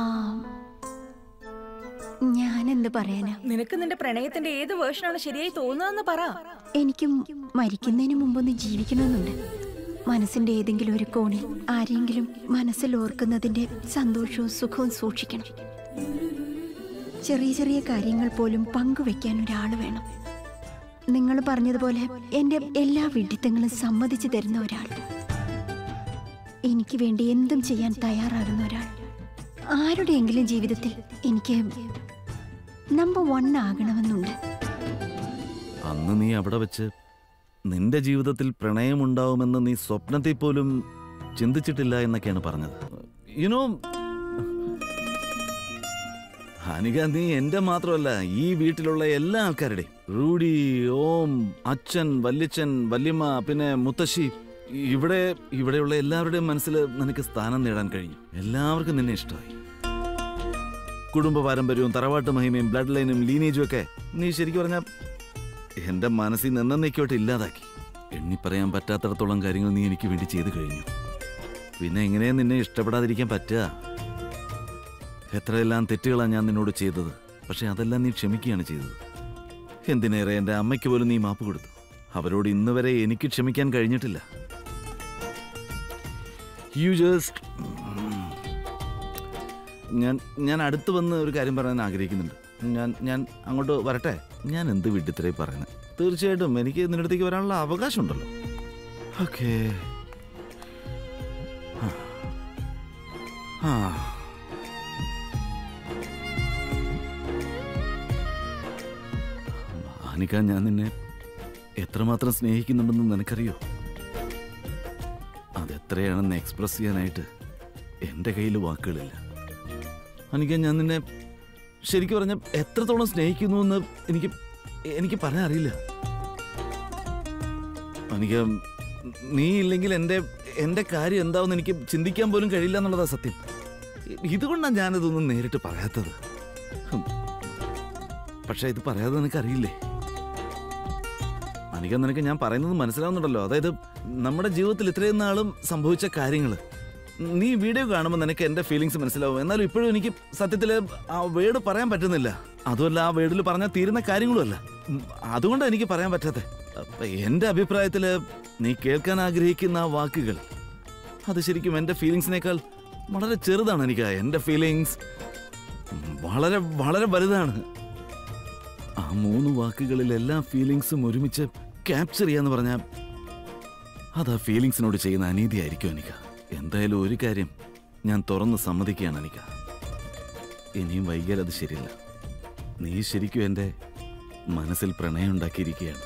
ഞാനെന്ത് പറയാനാ നിനക്ക് നിന്റെ പ്രണയത്തിന്റെ ഏത് വേർഷനാണ് ശരിയായി തോന്നുന്നതെന്ന് പറ എനിക്കും മരിക്കുന്നതിന് മുമ്പൊന്ന് ജീവിക്കണമെന്നുണ്ട് മനസ്സിന്റെ ഏതെങ്കിലും ഒരു കോണിൽ ആരെങ്കിലും മനസ്സിൽ ഓർക്കുന്നതിന്റെ സന്തോഷവും സുഖവും സൂക്ഷിക്കണം ചെറിയ ചെറിയ കാര്യങ്ങൾ പോലും പങ്കുവെക്കാൻ ഒരാൾ വേണം നിങ്ങൾ പറഞ്ഞതുപോലെ എൻ്റെ എല്ലാ വിഡിത്തങ്ങളും സമ്മതിച്ചു തരുന്ന ഒരാൾ എനിക്ക് വേണ്ടി എന്തും ചെയ്യാൻ തയ്യാറാകുന്ന ഒരാൾ ആരുടെയെങ്കിലും ജീവിതത്തിൽ എനിക്ക് നമ്പർ വൺ ആകണമെന്നുണ്ട് അന്ന് നീ അവിടെ വെച്ച് നിന്റെ ജീവിതത്തിൽ പ്രണയമുണ്ടാവുമെന്ന് നീ സ്വപ്നത്തിൽ പോലും ചിന്തിച്ചിട്ടില്ല എന്നൊക്കെയാണ് പറഞ്ഞത് യുനോ ഹനിക നീ എന്റെ മാത്രമല്ല ഈ വീട്ടിലുള്ള എല്ലാ ആൾക്കാരുടെയും റൂഡി ഓം അച്ഛൻ വല്യച്ഛൻ വല്യമ്മ പിന്നെ മുത്തശ്ശി ഇവിടെ ഇവിടെയുള്ള എല്ലാവരുടെയും മനസ്സിൽ നിനക്ക് സ്ഥാനം നേടാൻ കഴിഞ്ഞു എല്ലാവർക്കും നിന്നെ ഇഷ്ടമായി കുടുംബ പാരമ്പര്യവും തറവാട്ട് മഹിമയും ബ്ലഡ് ലൈനും ലീനേജും ഒക്കെ നീ ശരിക്കും പറഞ്ഞ എന്റെ മനസ്സിൽ നിന്നേക്കോട്ട് ഇല്ലാതാക്കി എണ്ണി പറയാൻ പറ്റാത്തടത്തോളം കാര്യങ്ങൾ നീ എനിക്ക് വേണ്ടി ചെയ്തു കഴിഞ്ഞു പിന്നെ എങ്ങനെയാ നിന്നെ ഇഷ്ടപ്പെടാതിരിക്കാൻ പറ്റുക എത്രയെല്ലാം തെറ്റുകളാണ് ഞാൻ നിന്നോട് ചെയ്തത് പക്ഷെ അതെല്ലാം നീ ക്ഷമിക്കുകയാണ് ചെയ്തത് എന്തിനേറെ എൻ്റെ അമ്മയ്ക്ക് പോലും നീ മാപ്പ് കൊടുത്തു അവരോട് ഇന്ന് വരെ എനിക്ക് ക്ഷമിക്കാൻ കഴിഞ്ഞിട്ടില്ല യു ജസ്റ്റ് ഞാൻ ഞാൻ അടുത്ത് വന്ന് ഒരു കാര്യം പറയാൻ ആഗ്രഹിക്കുന്നുണ്ട് ഞാൻ ഞാൻ അങ്ങോട്ട് വരട്ടെ ഞാൻ എന്ത് വിഡിത്തരായി പറയുന്നത് തീർച്ചയായിട്ടും എനിക്ക് നിന്റെ അടുത്തേക്ക് വരാനുള്ള അവകാശമുണ്ടല്ലോ ഓക്കേ ആ അനിക ഞാൻ നിന്നെ എത്രമാത്രം സ്നേഹിക്കുന്നുണ്ടെന്ന് നിനക്കറിയോ അതെത്രയാണെന്ന് എക്സ്പ്രസ് ചെയ്യാനായിട്ട് എൻ്റെ കയ്യിൽ വാക്കുകളില്ല അനിക ഞാൻ നിന്നെ ശരിക്കും പറഞ്ഞ എത്രത്തോളം സ്നേഹിക്കുന്നു എന്ന് എനിക്ക് എനിക്ക് പറയാൻ അറിയില്ല അനിക നീ ഇല്ലെങ്കിൽ എൻ്റെ എൻ്റെ കാര്യം എന്താവെന്ന് എനിക്ക് ചിന്തിക്കാൻ പോലും കഴിയില്ല എന്നുള്ളതാ സത്യം ഇതുകൊണ്ടാണ് ഞാനിതൊന്നും നേരിട്ട് പറയാത്തത് ഹും. പക്ഷേ ഇത് പറയാതെ നിനക്കറിയില്ലേ അനിക നിനക്ക് ഞാൻ പറയുന്നത് മനസ്സിലാവുന്നുണ്ടല്ലോ അതായത് നമ്മുടെ ജീവിതത്തിൽ ഇത്രയും നാളും സംഭവിച്ച കാര്യങ്ങൾ നീ വീഡിയോ കാണുമ്പോൾ നിനക്ക് എൻ്റെ ഫീലിങ്സ് മനസ്സിലാവും എന്നാലും ഇപ്പോഴും എനിക്ക് സത്യത്തിൽ ആ വേർഡ് പറയാൻ പറ്റുന്നില്ല അതുമല്ല ആ വേർഡിൽ പറഞ്ഞാൽ തീരുന്ന കാര്യങ്ങളുമല്ല ഉം, അതുകൊണ്ടാണ് എനിക്ക് പറയാൻ പറ്റാത്തത് അപ്പൊ എൻ്റെ അഭിപ്രായത്തിൽ നീ കേൾക്കാൻ ആഗ്രഹിക്കുന്ന ആ വാക്കുകൾ അത് ശരിക്കും എൻ്റെ ഫീലിങ്സിനേക്കാൾ വളരെ ചെറുതാണ് എനിക്ക് എൻ്റെ ഫീലിങ്സ് വളരെ വളരെ വലുതാണ് ആ മൂന്ന് വാക്കുകളിൽ എല്ലാ ഫീലിങ്സും ഒരുമിച്ച് ക്യാപ്ചർ ചെയ്യാന്ന് പറഞ്ഞാൽ അത് ആ ഫീലിങ്സിനോട് ചെയ്യുന്ന അനീതിയായിരിക്കും അനിക എന്തായാലും ഒരു കാര്യം ഞാൻ തുറന്ന് സമ്മതിക്കുകയാണ് അനിക ഇനിയും വൈകിയാൽ അത് ശരിയല്ല നീ ശരിക്കും എൻ്റെ മനസ്സിൽ പ്രണയം ഉണ്ടാക്കിയിരിക്കുകയാണ്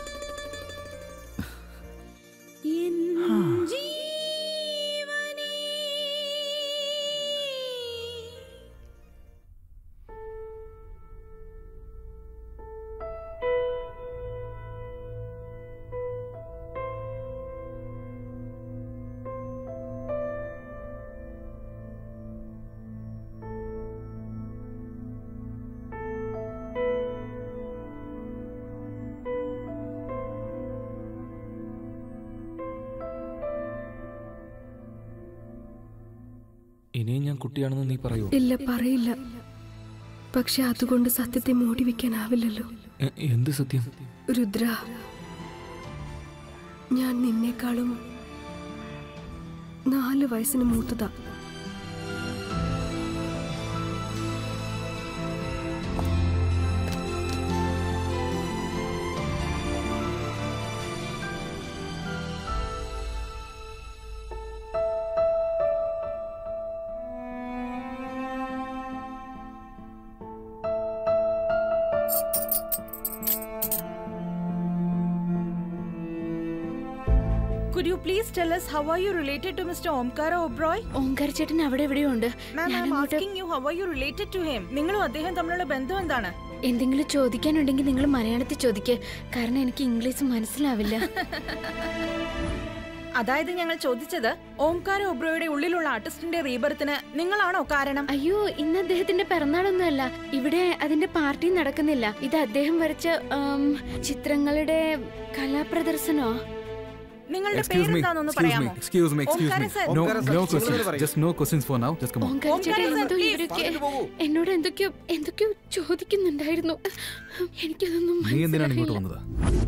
ഇനിയും ഞാൻ കുട്ടിയാണെന്ന് നീ പറയൂ ഇല്ല പറയില്ല പക്ഷെ അതുകൊണ്ട് സത്യത്തെ മൂടി വെക്കാനാവില്ലല്ലോ എ- എന്ത് സത്യം രുദ്ര ഞാൻ നിന്നേക്കാളും നാല് വയസ്സിന് മൂത്തതാ Could you please tell us how are you related to Mr. Omkara Oberoi? ഓംകാര ചേട്ടൻ അവിടെ എവിടെയുണ്ട് Ma'am, ഞാൻ I'm അങ്ങോട്ട് asking you how are you related to him? നിങ്ങളും അദ്ദേഹം തമ്മിലുള്ള ബന്ധം എന്താണ് എന്തെങ്കിലും ചോദിക്കാനുണ്ടെങ്കിൽ നിങ്ങൾ മലയാളത്തിൽ ചോദിക്ക് കാരണം എനിക്ക് ഇംഗ്ലീഷ് മനസ്സിലാവില്ല അതായത് ഞങ്ങൾ ചോദിച്ചത് ഓംകാര ഒബ്രോയുടെ ഉള്ളിലുള്ള ആർട്ടിസ്റ്റിന്റെ റീബർത്തിന് നിങ്ങളാണോ കാരണം അയ്യോ ഇന്ന് അദ്ദേഹത്തിന്റെ പിറന്നാളൊന്നുമല്ല ഇവിടെ അതിന്റെ പാർട്ടി നടക്കുന്നില്ല ഇത് അദ്ദേഹം വരച്ച ആം, ചിത്രങ്ങളുടെ കലാപ്രദർശനോ നിങ്ങളുടെ Excuse me, പേരെന്താണെന്ന് excuse me, പറയാമോ excuse me, excuse Omkara me. സർ. No, ഓംകാര സർ, no നിങ്ങൾ questions. പറയൂ. Just no questions for now. Just come on. Omkara ചേട്ടൻ ഓംകാര എന്തോ സർ, ഇവരൊക്കെ please, എന്നോട് എന്തൊക്കെയോ എന്തൊക്കെയോ ചോദിക്കുന്നുണ്ടായിരുന്നു എനിക്കതൊന്നും നീ എന്തിനാണ് ഇങ്ങോട്ട് മനസ്സിലായില്ല വന്നത്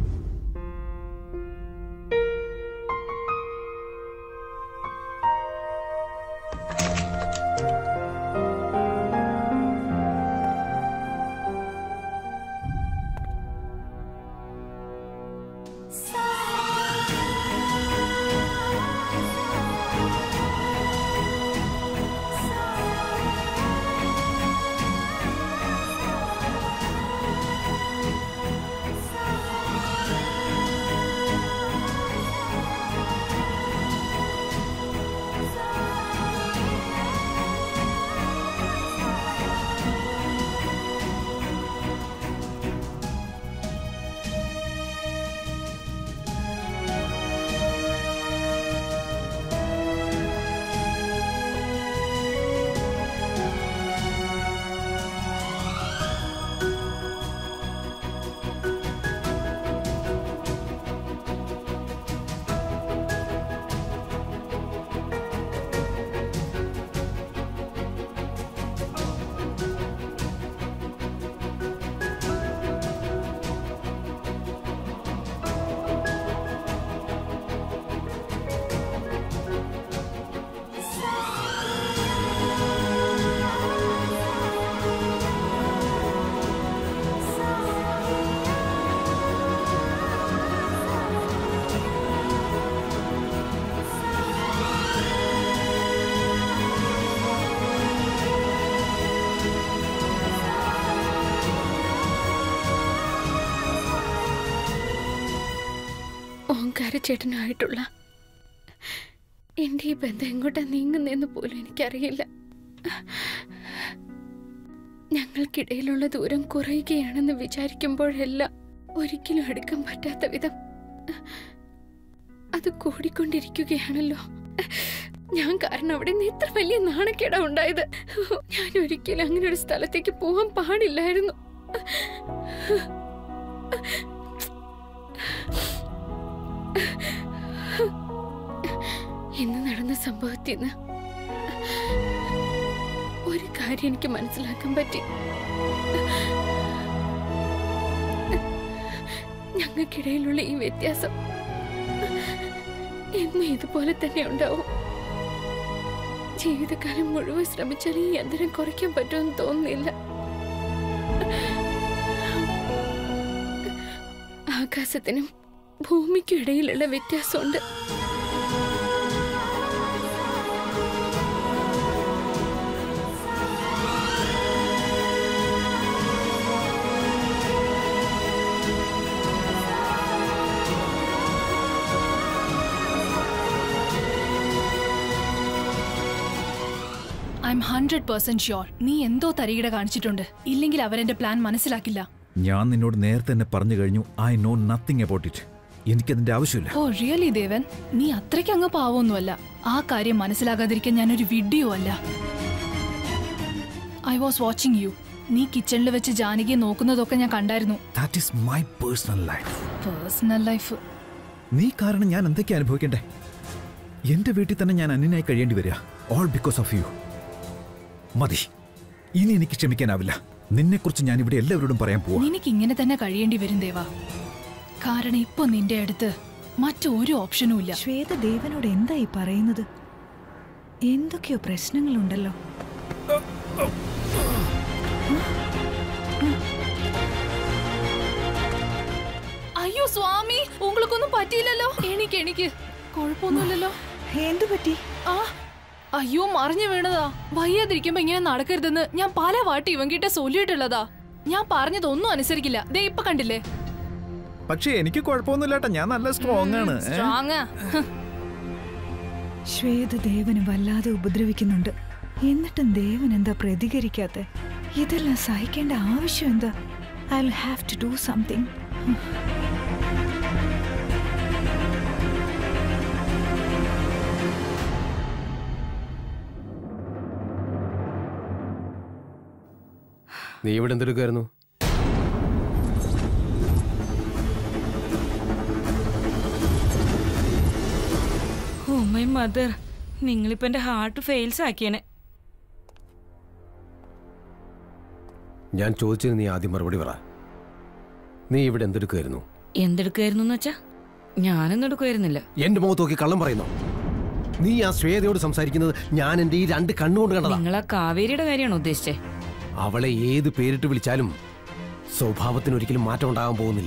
Sa ഓംകാരച്ചേട്ടനുമായിട്ടുള്ള എൻ്റെ ഈ ബന്ധം എങ്ങോട്ടാ നീങ്ങുന്നതെന്ന് പോലും എനിക്കറിയില്ല ഞങ്ങൾക്കിടയിലുള്ള ദൂരം കുറയുകയാണെന്ന് വിചാരിക്കുമ്പോഴെല്ലാം ഒരിക്കലും അടുക്കാൻ പറ്റാത്ത വിധം അത് കൂടിക്കൊണ്ടിരിക്കുകയാണല്ലോ ഞാൻ കാരണം അവിടെ നിന്ന് ഇത്ര വലിയ നാണക്കേടാ ഉണ്ടായത് ഞാൻ ഒരിക്കലും അങ്ങനെ ഒരു സ്ഥലത്തേക്ക് പോവാൻ പാടില്ലായിരുന്നു ഇന്ന് നടന്ന സംഭവത്തിൽ നിന്ന് ഒരു കാര്യം എനിക്ക് മനസ്സിലാക്കാൻ പറ്റി ഞങ്ങൾക്കിടയിലുള്ള ഈ വ്യത്യാസം എന്നും ഇതുപോലെ തന്നെ ഉണ്ടാവും ജീവിതകാലം മുഴുവൻ ശ്രമിച്ചാൽ ഈ യന്ത്രം കുറയ്ക്കാൻ പറ്റുമെന്ന് തോന്നുന്നില്ല ആകാശത്തിനും ഭൂമിക്കും ഇടയിലുള്ള വ്യത്യാസമുണ്ട് I am hundred percent sure നീ എന്തോ തരികിട കാണിച്ചിട്ടുണ്ട് ഇല്ലെങ്കിൽ അവരെന്റെ പ്ലാൻ മനസ്സിലാക്കില്ല ഞാൻ നിന്നോട് നേരത്തെ തന്നെ പറഞ്ഞു കഴിഞ്ഞു I know nothing about it എനിക്കതിന്റെ ആവശ്യമില്ല ഓ റിയലി ദേവൻ നീ അത്രയ്ക്ക് അങ്ങ് പാവൊന്നുമല്ല ആ കാര്യം മനസ്സിലാകാതിരിക്കാൻ ഞാനൊരു വീഡിയോ അല്ല ഐ വാസ് വാച്ചിങ് യു നീ കിച്ചണിൽ വെച്ച് ജാനകിയെ നോക്കുന്നതൊക്കെ ഞാൻ കണ്ടായിരുന്നു that is my personal life personal life നീ കാരണം ഞാൻ എന്തൊക്കെ അനുഭവിക്കണ്ടേ എന്റെ വീട്ടിൽ തന്നെ ഞാൻ അന്യനായി കഴിയേണ്ടി വരിക ഓൾ ബിക്കോസ് ഓഫ് യു മതി ഇനി എനിക്ക് ക്ഷമിക്കാനാവില്ല നിന്നെക്കുറിച്ച് ഞാൻ ഇവിടെ എല്ലാവരോടും പറയാൻ പോവാ നിനക്ക് ഇങ്ങനെ തന്നെ കഴിയേണ്ടി വരും ദേവാ കാരണം ഇപ്പൊ നിന്റെ അടുത്ത് മറ്റൊരു ഓപ്ഷനും ഇല്ല ശ്വേത ദേവനോട് എന്താ ഈ പറയുന്നത് എന്തൊക്കെയോ പ്രശ്നങ്ങളുണ്ടല്ലോ അയ്യോ സ്വാമി ഉങ്ങൾക്കൊന്നും പറ്റിയില്ലല്ലോ എനിക്ക് എനിക്ക് കുഴപ്പമൊന്നുമില്ലല്ലോ എന്തു പറ്റി ആ അയ്യോ മറിഞ്ഞു വീണതാ വയ്യാതിരിക്കുമ്പോ ഇങ്ങനെ നടക്കരുതെന്ന് ഞാൻ പല വാട്ടി ഇവങ്കിட்ட ചൊല്ലിയിട്ടുള്ളതാ ഞാൻ പറഞ്ഞതൊന്നും അനുസരിക്കില്ല ദേ ഇപ്പൊ കണ്ടില്ലേ പക്ഷേ എനിക്ക് കുഴപ്പമൊന്നുമില്ല ഞാൻ നല്ല സ്ട്രോങ് ആണ് ഏ? സ്ട്രോങ് ശ്വേത ദേവന് വല്ലാതെ ഉപദ്രവിക്കുന്നുണ്ട് എന്നിട്ടും ദേവൻ എന്താ പ്രതികരിക്കാത്ത ഇതെല്ലാം സഹിക്കേണ്ട ആവശ്യം എന്താ I have to do something നീ ഇവിടെ എന്തെടുക്കായിരുന്നു ഓ മൈ മദർ നിങ്ങളിപ്പോ എന്റെ ഹാർട്ട് ഫെയിൽസ് ആക്കിയനെ ഞാൻ ചോദിച്ചതിന് നീ ആദ്യം മറുപടി പറ നീ ഇവിടെ എന്തെടുക്കായിരുന്നു എന്തെടുക്കായിരുന്നു വെച്ചാ ഞാനൊന്നും എടുക്കുമായിരുന്നില്ല എന്റെ മുഖത്ത് നോക്കി കള്ളം പറയുന്നു നീ ആ ശ്വേതയോട് സംസാരിക്കുന്നത് ഞാൻ എന്റെ ഈ രണ്ട് കണ്ണുകൊണ്ട് കണ്ടതാ നിങ്ങൾ ആ കാവേരിയുടെ കാര്യമാണോ ഉദ്ദേശിച്ചേ അവളെ ഏത് പേരിട്ട് വിളിച്ചാലും സ്വഭാവത്തിന് ഒരിക്കലും മാറ്റം ഉണ്ടാകാൻ പോകുന്നില്ല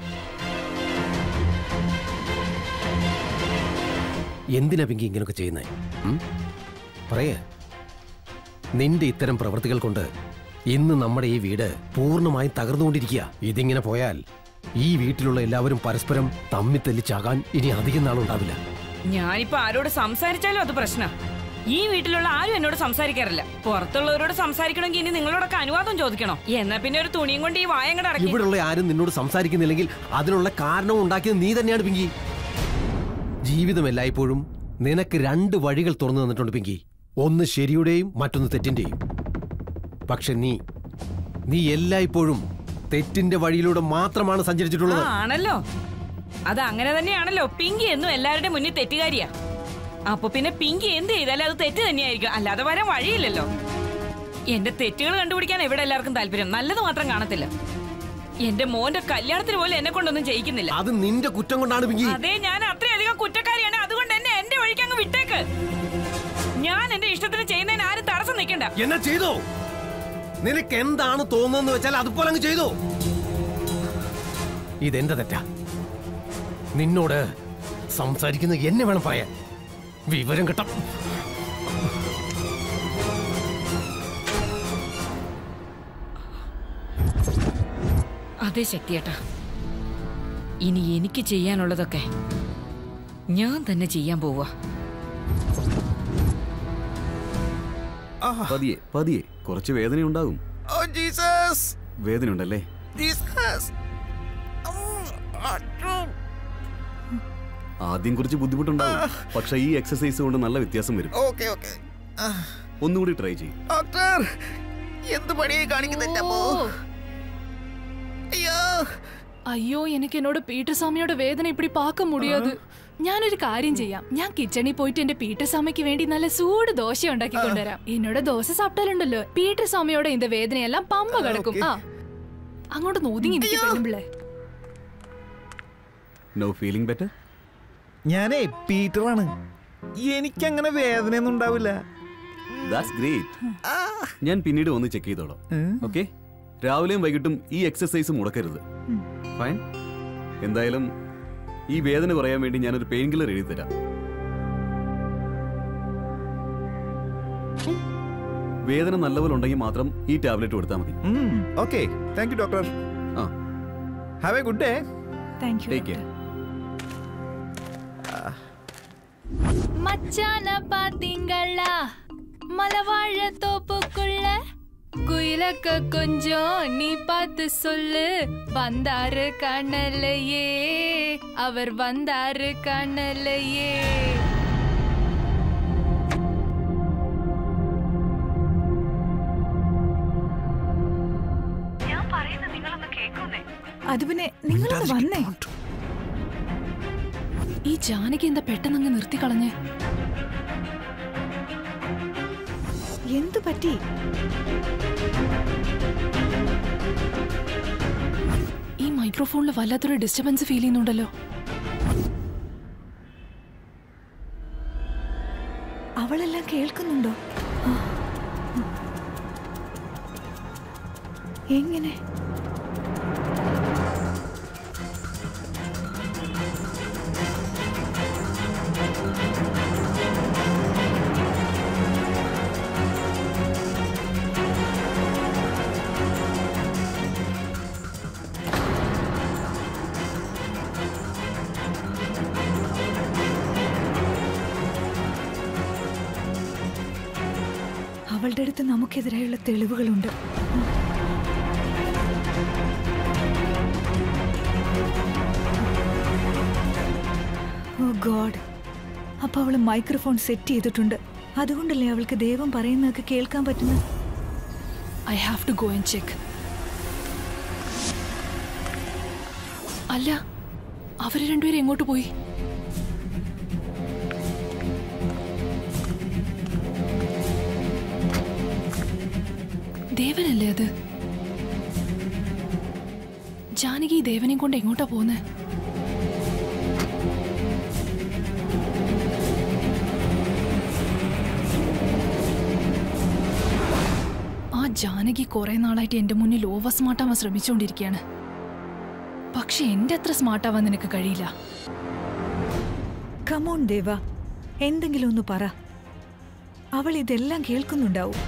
എന്തിനാ പിങ്കി ഇങ്ങനെയൊക്കെ ചെയ്യുന്നേ ഉം? പറയേ നിന്റെ ഇത്തരം പ്രവൃത്തികൾ കൊണ്ട് ഇന്ന് നമ്മുടെ ഈ വീട് പൂർണ്ണമായും തകർന്നുകൊണ്ടിരിക്കുക ഇതിങ്ങനെ പോയാൽ ഈ വീട്ടിലുള്ള എല്ലാവരും പരസ്പരം തമ്മി തെല്ലിച്ചാകാൻ ഇനി അധികം നാളുണ്ടാവില്ല ഞാനിപ്പോ ആരോട് സംസാരിച്ചാലും അത് പ്രശ്ന ഈ വീട്ടിലുള്ള ആരും എന്നോട് സംസാരിക്കാറില്ല പുറത്തുള്ളവരോട് സംസാരിക്കണമെങ്കിൽ ഇനി നിങ്ങളോടൊക്കെ അനുവാദം ചോദിക്കണോ എന്നാ പിന്നെ ഒരു തുണിയും കൊണ്ട് ഈ വായങ്ങടെ അടക്കി ഇവിടെയുള്ള ആരും നിന്നോട് സംസാരിക്കുന്നില്ലെങ്കിൽ അതിനുള്ള കാരണം ഉണ്ടാക്കിയത് നീ തന്നെയാണ് പിങ്കി ജീവിതം എല്ലായ്പ്പോഴും നിനക്ക് രണ്ട് വഴികൾ തുറന്നു തന്നിട്ടുണ്ട് പിങ്കി ഒന്ന് ശരിയുടെയും മറ്റൊന്ന് തെറ്റിന്റെയും പക്ഷെ നീ നീ എല്ലായ്പ്പോഴും തെറ്റിന്റെ വഴിയിലൂടെ മാത്രമാണ് ആ, സഞ്ചരിച്ചിട്ടുള്ളത് ആണല്ലോ അത് അങ്ങനെ തന്നെയാണല്ലോ പിങ്കി എന്നും എല്ലാവരുടെയും മുന്നിൽ തെറ്റുകാരിയാ അപ്പൊ പിന്നെ പിങ്കി എന്ത് ചെയ്താലും അത് തെറ്റ് തന്നെയായിരിക്കും അല്ലാതെ വരാൻ വഴിയില്ലല്ലോ എന്റെ തെറ്റുകൾ കണ്ടുപിടിക്കാൻ ഇവിടെ എല്ലാവർക്കും താല്പര്യം നല്ലത് മാത്രം കാണത്തില്ല എന്റെ മോന്റെ കല്യാണത്തിന് പോലും എന്നെ കൊണ്ടൊന്നും ചെയ്യിക്കുന്നില്ല അത് നിന്റെ കുറ്റം കൊണ്ടാണ് പിങ്കി അതെ ഞാൻ അത്രയധികം കുറ്റക്കാരിയാണ് അതുകൊണ്ട് എന്നെ എന്റെ വഴിക്ക് അങ്ങ് വിട്ടേക്ക് ഞാൻ എന്റെ ഇഷ്ടത്തിന് ചെയ്യുന്നതിന് ആരും തടസ്സം നിൽക്കണ്ട എന്നാ ചെയ്തോ നിനക്ക് എന്താണ് തോന്നുന്നത് വെച്ചാൽ അതുപോലെ അങ്ങ് ചെയ്തോ ഇതെന്റെ തെറ്റാ നിന്നോട് സംസാരിക്കുന്ന എന്നെ വേണം പറയാൻ വിവരം കിട്ടാം അതെ ശക്തിയേട്ടാ ഇനി എനിക്ക് ചെയ്യാനുള്ളതൊക്കെ ഞാൻ തന്നെ ചെയ്യാൻ പോവാ പതിയെ പതിയെ കുറച്ച് വേദന ഉണ്ടാകും ഓ ജീസസ് വേദന ഉണ്ടല്ലേ ജീസസ് ആദ്യം കുറച്ച് ബുദ്ധിമുട്ടുണ്ടാകും പക്ഷെ ഈ എക്സസൈസ് കൊണ്ട് നല്ല വ്യത്യാസം വരും ഓക്കെ ഓക്കെ ഒന്നുകൂടി ട്രൈ ചെയ്യും ഡോക്ടർ എന്ത് പണിയായി കാണിക്കുന്നില്ല അമ്മോ അയ്യോ അയ്യോ എനിക്ക് എന്നോട് പീറ്റർ സ്വാമിയോട് വേദന ഇപ്പിടി പാക്ക മുടിയാത് ഞാനൊരു കാര്യം ചെയ്യാം ഞാൻ കിച്ചണിൽ പോയിട്ട് എന്റെ പീറ്റർ സ്വാമിക്ക് വേണ്ടി നല്ല സൂട് ദോശ ഉണ്ടാക്കി കൊണ്ടുവരാം എന്നോട് ദോശ സാപ്പിട്ടാലുണ്ടല്ലോ പീറ്റർ സ്വാമിയോടെ இந்த വേദനയെല്ലാം പമ്പ കിടക്കും ആ അങ്ങോട്ട് നോതിങ്ങി നിൽക്ക് പെണ്ണുമ്പിള്ളേ നോ ഫീലിംഗ് ബെറ്റർ ഞാനേ പീറ്ററാണ് എനിക്കങ്ങനെ വേദനയൊന്നും ഉണ്ടാവില്ല ദാറ്റ്സ് ഗ്രേറ്റ് ഞാൻ പിന്നീട് വന്ന് ചെക്ക് ചെയ്തോളാം ഓക്കെ രാവിലെയും വൈകിട്ടും ഈ എക്സസൈസ് മുടക്കരുത് ഫൈൻ എന്തായാലും ഈ വേദന കുറയാൻ വേണ്ടി ഞാനൊരു പെയിൻ കില്ലർ എഴുതി തരാം വേദന നല്ലപോലെ ഉണ്ടെങ്കിൽ മാത്രം ഈ ടാബ്ലറ്റ് കൊടുത്താൽ മതി okay thank you doctor ah have a good day thank you take care மச்சான பாத்தீங்களா மலவாழ தோப்புக்குள்ள குயிலக்க கொஞ்சம் நீ பார்த்து சொல்லு வந்தாரு கண்ணலையே அவர் வந்தாரு கண்ணலையே ഞാൻ പറയുന്നത് നിങ്ങളൊന്ന് കേൾക്കുന്നേ അത് പിന്നെ നിങ്ങളൊന്ന് വന്നേ ഈ ജാനകി എന്താ പെട്ടെന്ന് അങ്ങ് നിർത്തിക്കളഞ്ഞേ എന്തു പറ്റി ഈ മൈക്രോഫോണിൽ വല്ലാത്തൊരു ഡിസ്റ്റർബൻസ് ഫീൽ ചെയ്യുന്നുണ്ടല്ലോ അവളെല്ലാം കേൾക്കുന്നുണ്ടോ ആ. എങ്ങനെ അവളുടെ അടുത്ത് നമുക്കെതിരായുള്ള തെളിവുകളുണ്ട് ഓ ഗോഡ് അപ്പൊ അവള് മൈക്രോഫോൺ സെറ്റ് ചെയ്തിട്ടുണ്ട് അതുകൊണ്ടല്ലേ അവൾക്ക് ദൈവം പറയുന്നതൊക്കെ കേൾക്കാൻ പറ്റുന്നത് I have to go and check അല്ല അവര് രണ്ടുപേരും എങ്ങോട്ട് പോയി ദേവനല്ലേ അത് ജാനകി ദേവനെയും കൊണ്ട് എങ്ങോട്ടാ പോകുന്നത് ആ ജാനകി കുറെ നാളായിട്ട് എന്റെ മുന്നിൽ ഓവർ സ്മാർട്ടാവാൻ ശ്രമിച്ചുകൊണ്ടിരിക്കുകയാണ് പക്ഷെ എന്റെ അത്ര സ്മാർട്ടാവാൻ നിനക്ക് കഴിയില്ല കമോൺ ദേവ എന്തെങ്കിലും ഒന്ന് പറ അവൾ ഇതെല്ലാം കേൾക്കുന്നുണ്ടാവും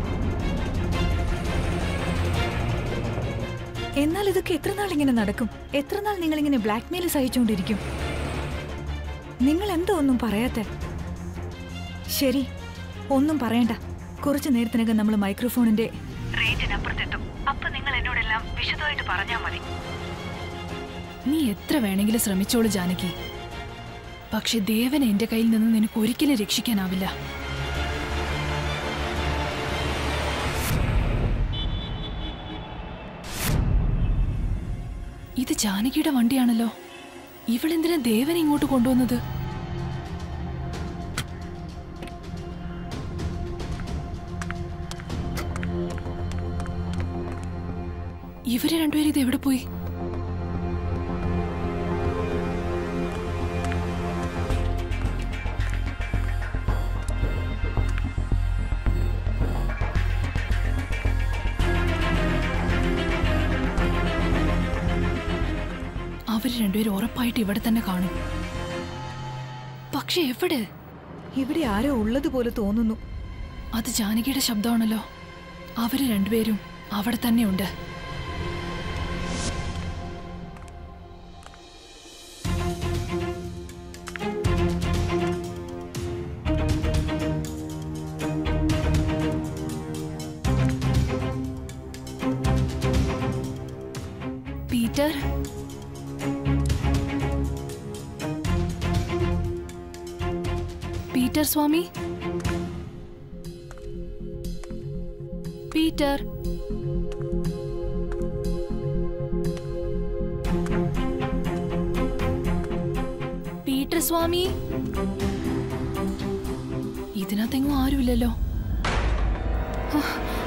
എന്നാൽ ഇതൊക്കെ എത്ര നാൾ ഇങ്ങനെ നടക്കും എത്ര നാൾ നിങ്ങൾ ഇങ്ങനെ ബ്ലാക്ക്മെയിൽ സഹിച്ചുകൊണ്ടിരിക്കും നിങ്ങൾ എന്തോ ഒന്നും പറയാത്ത ശരി ഒന്നും പറയണ്ട കുറച്ചു നേരത്തിനകം നമ്മൾ മൈക്രോഫോണിന്റെ റേഞ്ചിനപ്പുറത്തെത്തും അപ്പൊ നിങ്ങൾ എന്നോടെല്ലാം വിശദമായിട്ട് പറഞ്ഞാൽ മതി നീ എത്ര വേണമെങ്കിലും ശ്രമിച്ചോളൂ ജാനകി പക്ഷെ ദേവനെ എന്റെ കയ്യിൽ നിന്ന് നിനക്ക് ഒരിക്കലും രക്ഷിക്കാനാവില്ല ഇത് ജാനകിയുടെ വണ്ടിയാണല്ലോ ഇവളെന്തിനാ ദേവനെ ഇങ്ങോട്ട് കൊണ്ടുവന്നത് ഇവര് രണ്ടുപേരും ഇത് എവിടെ പോയി അവര് രണ്ടുപേരും ഉറപ്പായിട്ട് ഇവിടെ തന്നെ കാണും പക്ഷെ എവിടെ ഇവിടെ ആരോ ഉള്ളതുപോലെ തോന്നുന്നു അത് ജാനകിയുടെ ശബ്ദമാണല്ലോ അവര് രണ്ടുപേരും അവിടെ തന്നെയുണ്ട് Peter Peter Swami Peter Peter Swami ഇതിനകത്തെങ്ങും ആരുമില്ലല്ലോ ആ.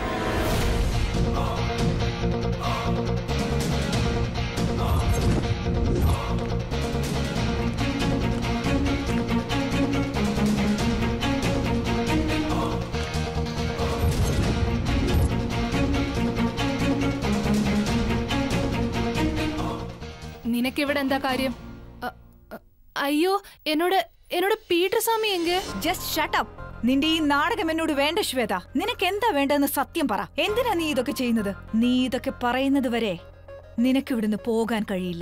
നിനക്കിവിടെ എന്താ കാര്യം അ- അ- അയ്യോ എന്നോട് എന്നോട് പീറ്റർ സ്വാമി എങ്കെ ജസ്റ്റ് ഷട്ട് അപ്പ് നിന്റെ ഈ നാടകം എന്നോട് വേണ്ട ശ്വേത നിനക്ക് എന്താ വേണ്ടെന്ന് സത്യം പറ എന്തിനാ നീ ഇതൊക്കെ ചെയ്യുന്നത് നീ ഇതൊക്കെ പറയുന്നത് വരെ നിനക്ക് ഇവിടുന്ന് പോകാൻ കഴിയില്ല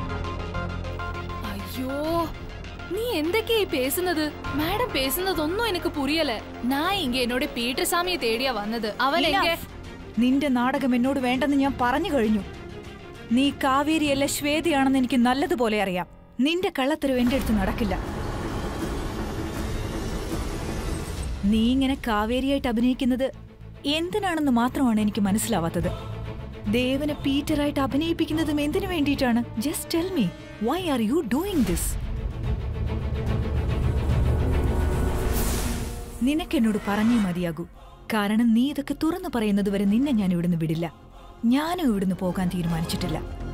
അയ്യോ നീ എന്തൊക്കെയാ ഈ പേസുന്നത് മാഡം പേസുന്നതൊന്നും എനിക്ക് പുരിയല ഞാൻ ഇങ്ങ എന്നോട് പീറ്റർ സ്വാമിയെ തേടിയാ വന്നത് അവൻ എങ്കെ Enough. നിന്റെ നാടകം എന്നോട് വേണ്ടെന്ന് ഞാൻ പറഞ്ഞു കഴിഞ്ഞു നീ കാവേരിയല്ല ശ്വേതയാണെന്ന് എനിക്ക് നല്ലതുപോലെ അറിയാം നിന്റെ കള്ളത്തരവ് എന്റെ അടുത്ത് നടക്കില്ല നീ ഇങ്ങനെ കാവേരിയായിട്ട് അഭിനയിക്കുന്നത് എന്തിനാണെന്ന് മാത്രമാണ് എനിക്ക് മനസ്സിലാവാത്തത് ദേവനെ പീറ്ററായിട്ട് അഭിനയിപ്പിക്കുന്നതും എന്തിനു വേണ്ടിയിട്ടാണ് just tell me why are you doing this നിനക്കെന്നോട് പറഞ്ഞേ മതിയാകൂ കാരണം നീ ഇതൊക്കെ തുറന്നു പറയുന്നത് വരെ നിന്നെ ഞാൻ ഇവിടുന്ന് വിടില്ല ഞാനും ഇവിടുന്ന് പോകാൻ തീരുമാനിച്ചിട്ടില്ല